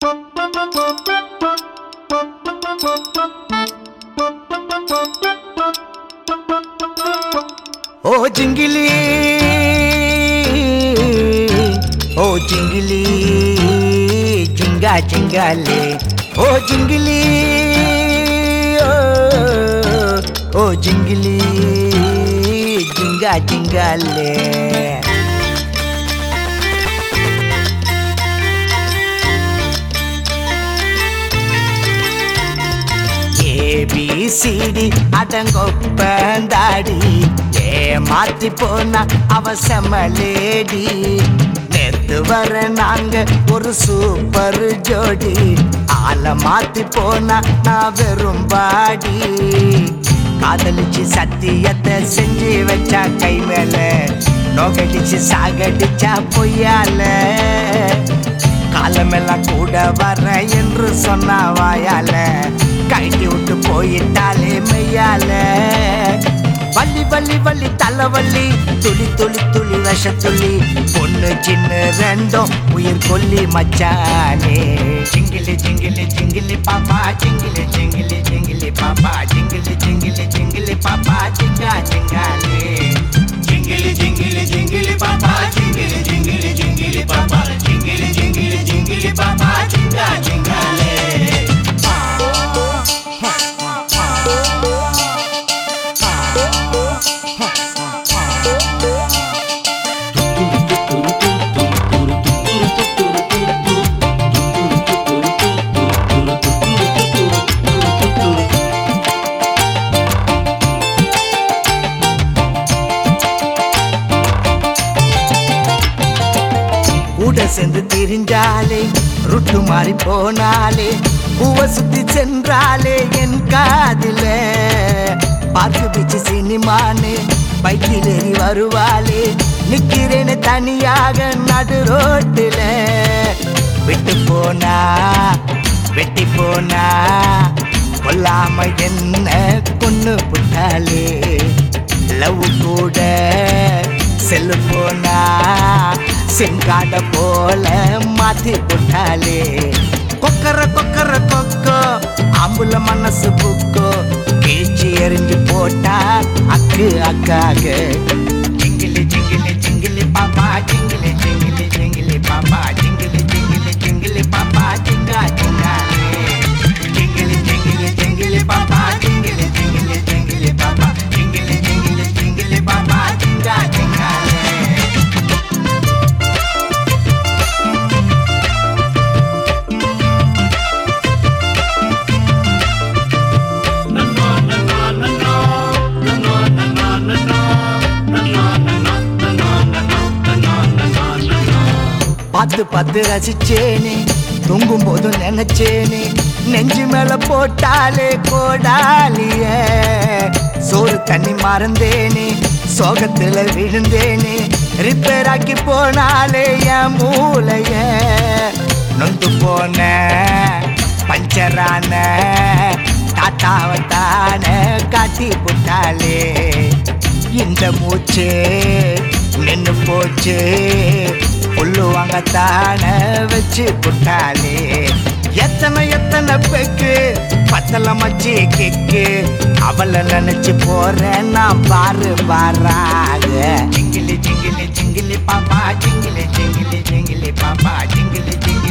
ఓ జింగిలి ఓ జింగిలి జింగా జింగాలే ఓ జింగిలి ఓ, ఓ జింగిలి జింగా జింగాలే ABCD அடங்கொப்பந்தாடி ஏமாத்தி போன அவசமலேடி நேத்து வர நாங்க ஒரு சூப்பர் ஜோடி ஆள மாத்தி போனா நான் வெறும் பாடி காதலிச்சு சத்தியத்தை செஞ்சு வச்சா கை மேல நோகடிச்சு சாகடிச்சா பொய்யால காலமெல்லாம் கூட வர என்று சொன்ன வாயால கைட்டி விட்டு போயிட்டாலே மெய்யால வள்ளி வள்ளி வள்ளி தலைவள்ளி துளி துளி துளி விஷ துளி பொண்ணு சின்ன ரெண்டும் உயிர் கொல்லி மச்சானே ஜிங்கிலி ஜிங்கிலி ஜிங்கிலி பாப்பா ஜிங்கிலி ஜிங்கிலி ஜிங்கிலி பாப்பா ஜிங்கிலி ஜிங்கிலி ஜிங்கிலி பாப்பா ஜிங்கா ஜிங்காலே Jingili jingili jingili papa jingili jingili jingili papa jingili jingili jingili papa jinga jingale கூட சேர்ந்து திரிஞ்சாலே ருட்டு மாறி போனாலே பூவ சுத்தி சென்றாலே என் காதில பார்த்து பிச்சு சினிமானு பைக்கில் ஏறி வருவாளே நிக்கிறேன்னு தனியாக நடு ரோட்டுல விட்டு போனா வெட்டி போனா கொல்லாம என்ன கொன்னு புட்டாளே லவ் கூட செல்லு போனா செங்காட போல மாத்தி போட்டாலே கொக்கர கொக்கர கொக்கோ அம்புல மனசு புக்கோ கீழ்ச்சி எரிஞ்சு போட்டா அக்கு அக்காக ஜிங்கிலி ஜிங்கிலி ஜிங்கிலி பாப்பா ஜிங்கிலி ஜிங்கிலி ஜிங்கிலி பாப்பா ஜிங்கிலி ஜிங்கிலி ஜிங்கிலி பாப்பா ஜிங்கா ஜிங்காலே ஜிங்கிலி ஜிங்கிலி ஜிங்கிலி பாப்பா ஜிங்கிலி ஜிங்கிலி ஜிங்கிலி பாப்பா ஜிங்கிலி ஜிங்கிலி ஜிங்கிலி பாப்பா ஜிங்கா ஜிங்காலே பார்த்து பார்த்து ரசிச்சேனே தூங்கும் போது நினைச்சேனே நெஞ்சு மேல போட்டாலே கோடாலிய சோறு தண்ணி மறந்தேனே சோகத்துல விழுந்தேனே ரிப்பேர் ஆக்கி போனாலே என் மூளைய நொந்து போன பஞ்சரான தாத்தாவத்தான காட்டி போட்டாலே இந்த மூச்சு நின்னு போச்சு புல்லுவாங்க தான வச்சு புட்டாலே எத்தனை எத்தனை பெக்கு பத்தல மச்சி கிக்கு அவளை நினைச்சு போறேன் நான் பாரு பாராக ஜிங்கிலி ஜிங்கிலி ஜிங்கிலி பாப்பா ஜிங்கிலி ஜிங்கிலி ஜிங்கிலி பாப்பா ஜிங்கிலி ஜிங்கிலி